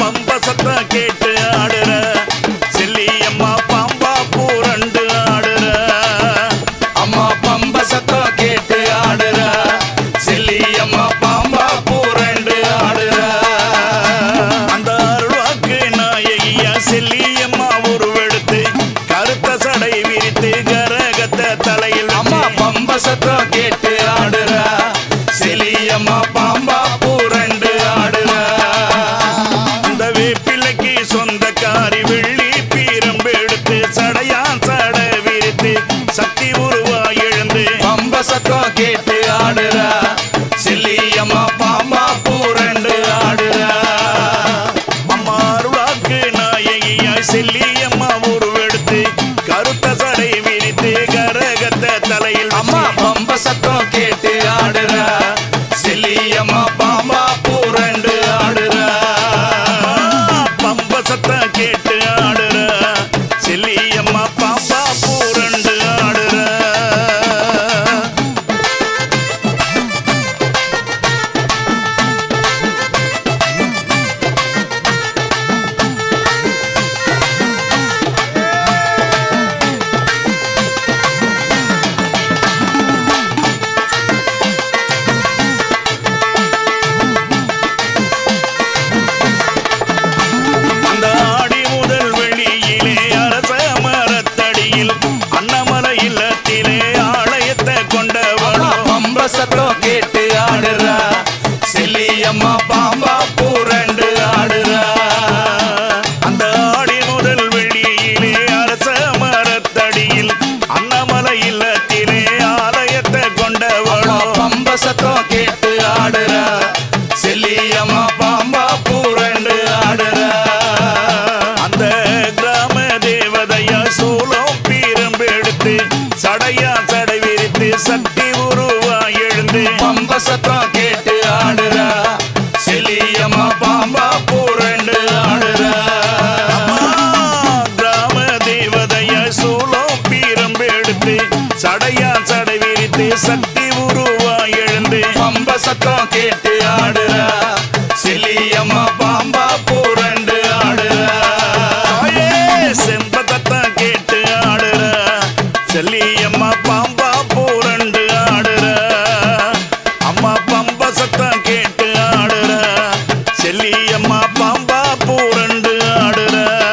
பம்ப சத்தம் கேட்டு ஆடுற செல்லியம்மா பாம்பா பூரண்டு ஆடுற அம்மா பம்ப சத்தம் கேட்டு ஆடுற செல்லியம்மா பாம்பா பூரண்டு ஆடுற அந்த அருள்வாக்கு நாயகியா செல்லியம்மா உருவெடுத்து கருத்த சடை விரித்து கரகத்தை தலையில் அம்மா பம்ப சத்தம் கேட்டு ஆடுற செல்லியம்மா பாம்பா பூரண்டு ஆடுற அந்த வேப்பிள்ளைக்கு சொந்தக்காரி வெள்ளி பீரம்பு எடுத்து சடையான் சட விரித்து சக்தி உருவா எழுந்து பம்ப சத்தம் கேட்டு ஆடுற செல்லியம்மா பாம்பா பூரண்டு ஆடுற அம்மா அருளாக்கு நாயகியாய் செல்லியம்மா உருவெடுத்து கருத்த சடை விரித்து கரகத்தை தலையில் அம்மா பம்ப சத்தம் கேட்டு ஆடுற செல்லியம்மா பாம்பா பூரண்டு ஆடுற பம்ப சத்தம் கேட்டு ஆடுற செல்லியம்மா பாம்பா பூரண்டு ஆடுற அந்த ஆடி முதல் வெளியிலே அரச மரத்தடியில் அண்ணமலை இல்லத்திலே ஆலயத்தை அம்மா கொண்டவளோ பம்ப சத்தம் கேட்டு ஆடுற செல்லியம்மா பாம்பா பூரண்டு ஆடுற அந்த ஆடி முதல் வெளியிலே அரச மரத்தடியில் அண்ணமலை இல்லத்திலே ஆலயத்தை அம்மா கொண்டவளோ பம்ப சத்தம் கேட்டு ஆடுற செல்லியம்மா பாம்பா பூரண்டு ஆடுற அந்த கிராம தேவதையா சூலம் பீரம்பு எடுத்து சடையா சடை விரித்து சக்தி உருவா எழுந்து பம்ப சத்தம் கேட்டு ஆடுற செல்லியம்மா பாம்பா பூரண்டு ஆடுற கிராம தேவதைய சூலம் பீரம்பு எடுத்து சடையா சடை விரித்து சக்தி உருவா எழுந்து பம்ப சத்தம் கேட்டு ஆடுற செல்லியம்மா பாம்பா பூரண்டு ஆடுற தாயே செம்பதத்தான் கேட்டு ஆடுற செல்லியம்மா பாம்பா பூரண்டு ஆடுற அம்மா பம்ப சத்தம் கேட்டு ஆடுற செல்லியம்மா பாம்பா பூரண்டு ஆடுற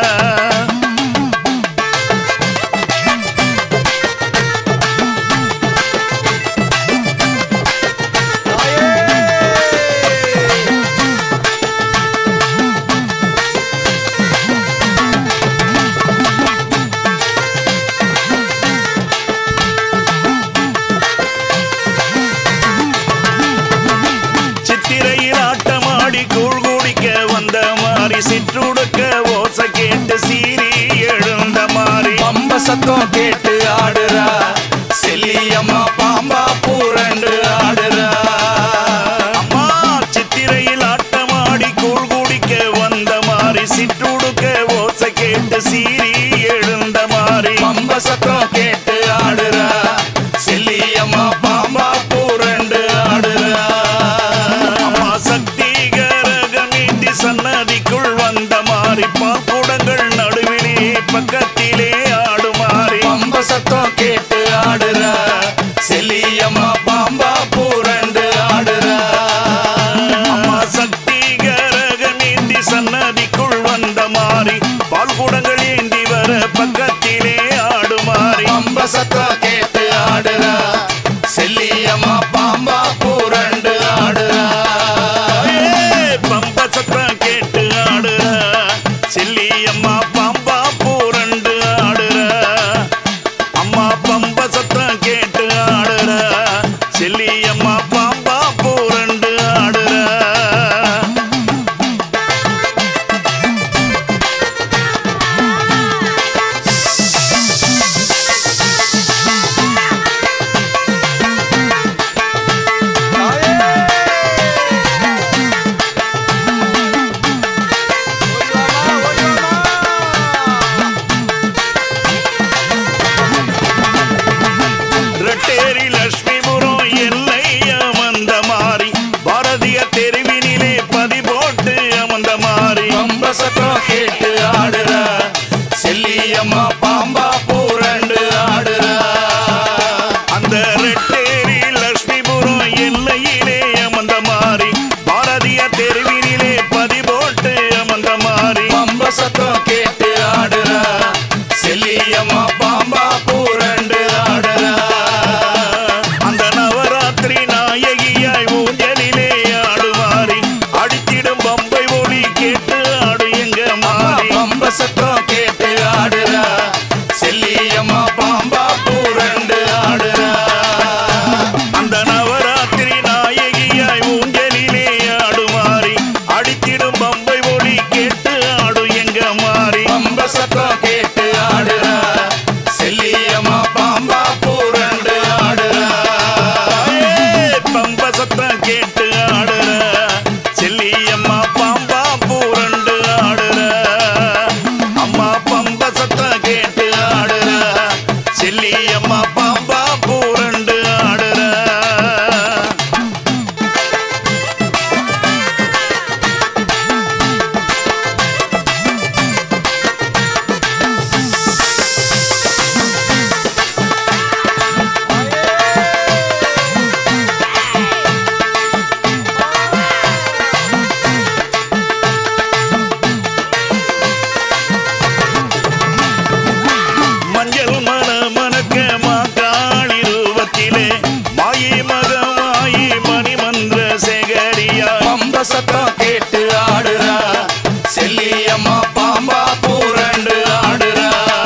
சித்திரையில் ஆட்டமாடி கூழ் குடிக்க வந்த மாதிரி சிற்றுடுக்க ஓசை கேட்டு சீறி எழுந்த மாதிரி பம்ப சத்தம் கேட்டு ஆடுற செல்லியம்மா பாம்பா பூரண்டு ஆடுற அம்மா சித்திரையில் ஆட்டமாடி கூழ் குடிக்க வந்த மாதிரி சிற்றுடுக்க ஓசை கேட்டு சீறி எழுந்த மாதிரி பம்ப சத்தம் கேட்டு ஆடுற செல்லியம்மா பாம்பா பூரண்டு ஆடுற அம்மா சக்தி கரகமீட்டி சன்னதிக்குள் வந்த மாதிரி பாக்குடங்கள் நடுவிலே பக்கத்திலே ஆடுமாறி பம்ப சத்தம் கேட்டு ஆடுற செல்லியம்மா பாம்பா பூரண்டு ஆடுற அம்மா சக்தி கரகமீட்டி சன்னதிக்குள் வந்த மாதிரி பால்குடங்கள் ஏந்தி வர பக்கத்திலே ஆடுமாறி பம்ப சத்தம் கேட்டு ஆடுற செல்லியம்மா பாம்பா பூரண்டு ஆடுற ஏ, பம்ப சத்தம் கேட்டு ஆடுற செல்லியம்மா பாம்பா பூரண்டு ஆடுற அம்மா பம்ப சத்தம் கேட்டு ஆடுற செல்லியம்மா பாம்பா பூரண்டு ஆடுற ஆ சத்தம் கேட்டு ஆடுற செல்லியம்மா பாம்பா பூரண்டு ஆடுற அந்த ரெட்டேரி லட்சுமிபுரம் எல்லையிலே அமர்ந்த மாறி பாரதிய தெருவினிலே பதி போட்டு அமர்ந்த மாறி பம்ப சத்தம் கேட்டு ஆடுற செல்லியம்மா பாம்பா பூரண்டு ஆடுற அந்த நவராத்திரி நாயகியாய் ஊஞ்சலிலே ஆடுமாறி அடித்திடும் பம்பை ஒளி கேட்டு ஆடு எங்க மாறி பம்ப சத்தம் கேட்டு ஆடுற செல்லியம்மா பாம்பா பூரண்டு ஆடுற அந்த நவராத்திரி நாயகியாய் ஊஞ்சலிலே ஆடுமாறி அடித்திடும் பம்பை ஒளி கேட்டு ஆடு எங்க மாறி பம்ப சத்தம் கேட்டு ஆடுற செல்லியம்மா பாம்பா பூரண்டு ஆடுற ஏய், பம்ப சத்தம் கேட்டு ஆடுற செல்லியம்மா பாம்பா பூரண்டு ஆடுற அம்மா பம்ப சத்தம் கேட்டு ஆடுற செல்லியம்மா பாம்பா பூரண்டு ஆடுற மஞ்சள் மன மணக்க மாக்காளி ரூபத்திலே மாயி மகமாயி மணிமந்திர சேகரியா பம்ப சத்தம் கேட்டு ஆடுற செல்லியம்மா பாம்பா பூரண்டு ஆடுற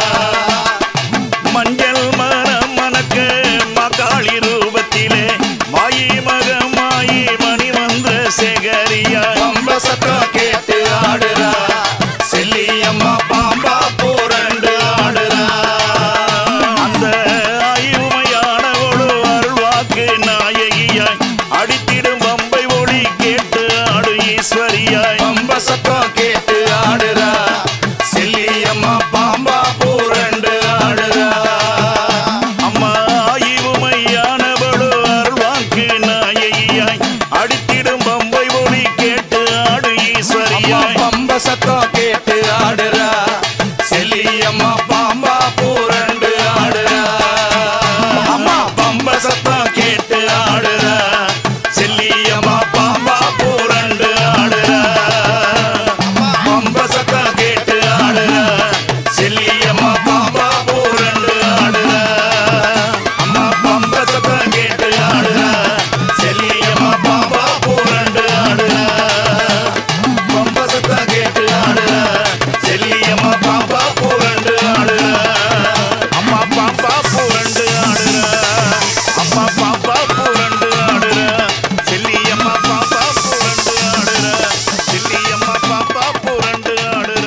மஞ்சள் மன மணக்க மாக்காளி ரூபத்திலே மாயி மகமாயி மணிமந்திர சேகரியா பம்ப சத்தம் கேட்டு ஆடுற செல்லியம்மா பாம்பா பூரண்டு ஆடுற அந்த ஆயுமையான ஒரு அருள்வாக்கு நாயகியாய் அடித்திடும் பம்பை ஒளி கேட்டு ஆடு ஈஸ்வரியாய் பம்ப சத்தம் கேட்டு ஆடுற செல்லியம்மா பாம்பா பூரண்டு ஆடுற அம்மா ஆயுமையானவளோ அருள்வாக்கு நாயகியாய் அடித்திடும் பம்பை ஒளி கேட்டு ஆடு அம்மா ஈஸ்வரியாய் பம்ப சத்தம் கேட்டு ஆடுற செல்லியம்மா பாம்பா பூரண்டு ஆடுற அம்மா பம்ப சத்தம் கேட்டு ஆடுற செல்லியம்மா பாம்பா பூரண்டு ஆடுற பம்ப சத்தம் கேட்டு ஆடுற செல்லியம்மா பாம்பா பூரண்டு ஆடுற அம்மா பம்ப சத்தம் கேட்டு ஆடுற செல்லியம்மா பாம்பா பூரண்டு ஆடுற பம்ப சத்தம் கேட்டு ஆடுற செல்லியம்மா பாம்பா பூரண்டு ஆடுற அம்மா பாப்பா பூரண்டு ஆடுற அம்மா பாப்பா பூரண்டு ஆடுற செல்லியம்மா பாப்பா பூரண்டு ஆடுற செல்லியம்மா பாப்பா பூரண்டு ஆடுற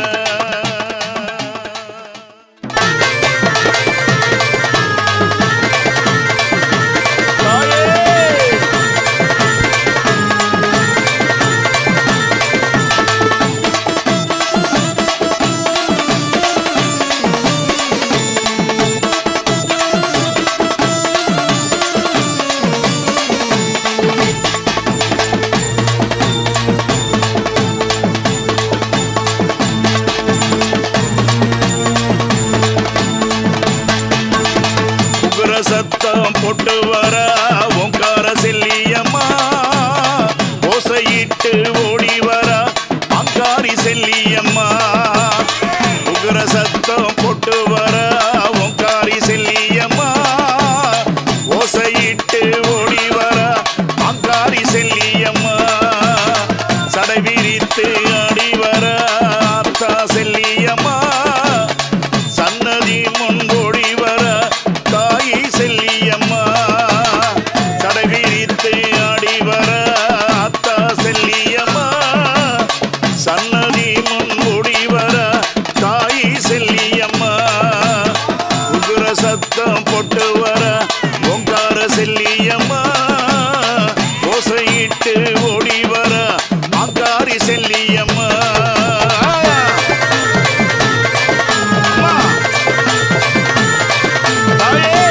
உகுர சத்தம் போட்டு வர ஓங்கார செல்லியம்மா ஓசையிட்டு ஓடி வர அங்காரி செல்லியம்மா உகுர சத்தம் போட்டு வர ஓங்காரி செல்லியம்மா ஓசையிட்டு ஓடி வர அங்காரி செல்லியம்மா சடை விரித்து ஆடி வர அத்தா செல்லியம்மா சன்னதி முன்போடி வர தாயை செல்லியம்மா சடை விரித்து ஆடி வர அத்தா செல்லியம்மா சன்னதி முன்போடி வர தாயை செல்லியம்மா உகுர சத்தம் போட்டு வர ஓங்கார செல்லியம்மா ஓசையிட்டு ஓடி வர அங்காரி செல்லியம்மா அம்மா தாயே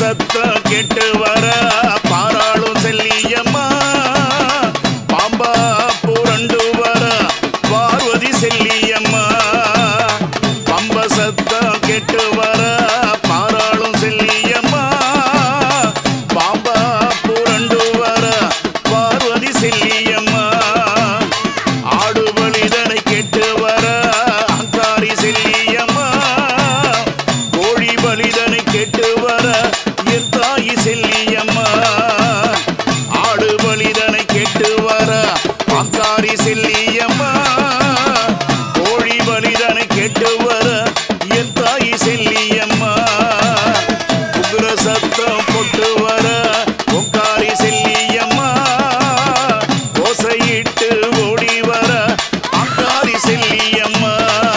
சத்தம் கேட்டு வர பாராளும் செல்லியம்மா பாம்பா புரண்டு வர பார்வதி செல்லியம்மா பம்ப சத்தம் கேட்டு வர பாராளும் செல்லியம்மா பாம்பா புரண்டு வர பார்வதி செல்லியம்மா ஆடு பலிதனை கேட்டு வர அங்காரி செல்லியம்மா கோழி பலிதனை கேட்டு வர என் தாய் செல்லியம்மா ஆடு பலிதனை கேட்டு வர அங்காரி செல்லியம்மா கோழி பலிதனை கேட்டு வர என் தாய் செல்லியம்மா உக்ர சத்தம் போட்டு வர உங்காரி செல்லியம்மா ஓசையிட்டு ஓடி வர அங்காரி செல்லியம்மா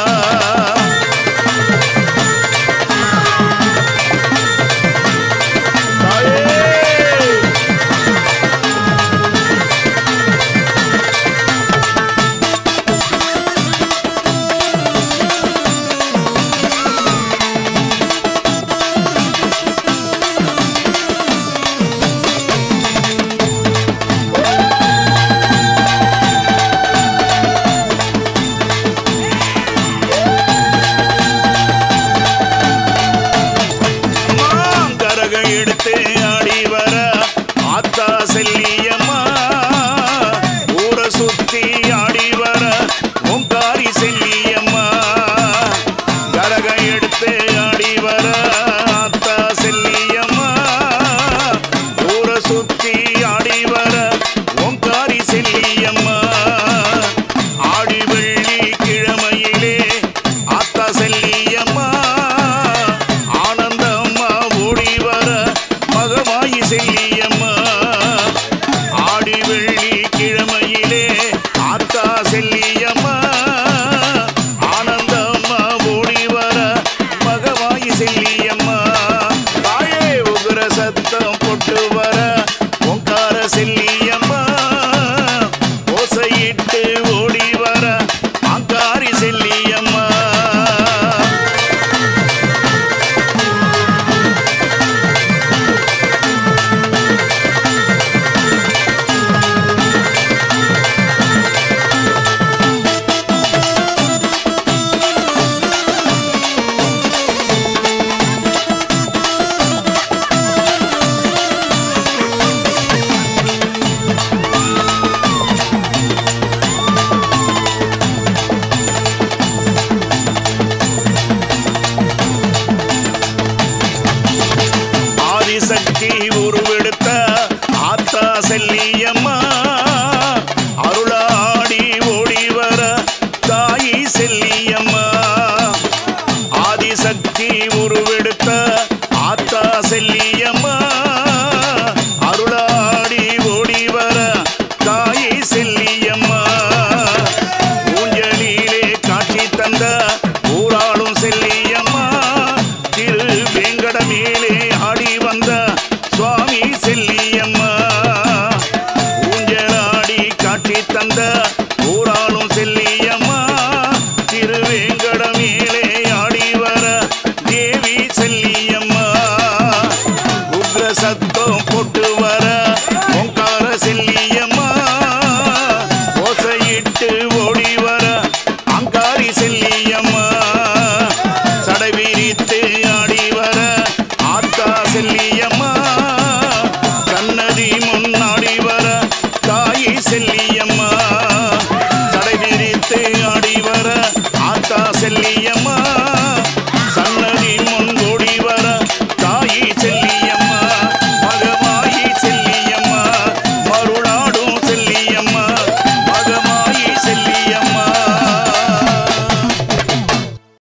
தாயே! மாங்கரக எடுத்து ஆடி வர ஆத்தா செல்லியம்மா ஊரை சுத்தி ஆடி வர ஓங்காரி செல்லியம்மா கரக எடுத்து ஆடி வர ஆத்தா செல்லியம்மா ஊரை சுத்தி ஆடி வர ஓங்காரி செல்லியம்மா ஆடி வெள்ளி கிழமையிலே ஆத்தா செல்லியம்மா ஆனந்தம்மா ஓடி வர மகமாயி செல்லியம்மா ஆடி வெள்ளி கிழமையிலே ஆத்தா செல்லியம்மா ஆனந்தம்மா ஓடி வர மகமாயி செல்லியம்மா தாயே உகுர சத்தம் போட்டு வர ஓங்கார செல்லியம்மா ஓசையிட்டு ஓடி வர அங்காரி செல்லியம்மா ஆதிசக்தி உருவெடுத்த ஆத்தா செல்லியம்மா அருளாடி ஓடி வர தாயி செல்லியம்மா ஆதிசக்தி உருவெடுத்த ஆத்தா செல்லியம்மா அருளாடி ஓடி வர தாயி செல்லியம்மா ஊஞ்சலிலே காட்சி தந்த ஊராளும் செல்லியம்மா திரு வேங்கடமேலே ஆடி வந்த சுவாமி செல்லியம்மா ஊஞ்சலாடி காட்சி தந்த ஊராளும் செல்லியம்மா திரு வேங்கடமேலே ஆடி வர தேவி செல்லியம்மா உக்ர சத்தம் போட்டு வர ஓங்கார செல்லியம்மா ஓசையிட்டு ஓடி வர அங்காரி செல்லியம்மா சடை விரித்து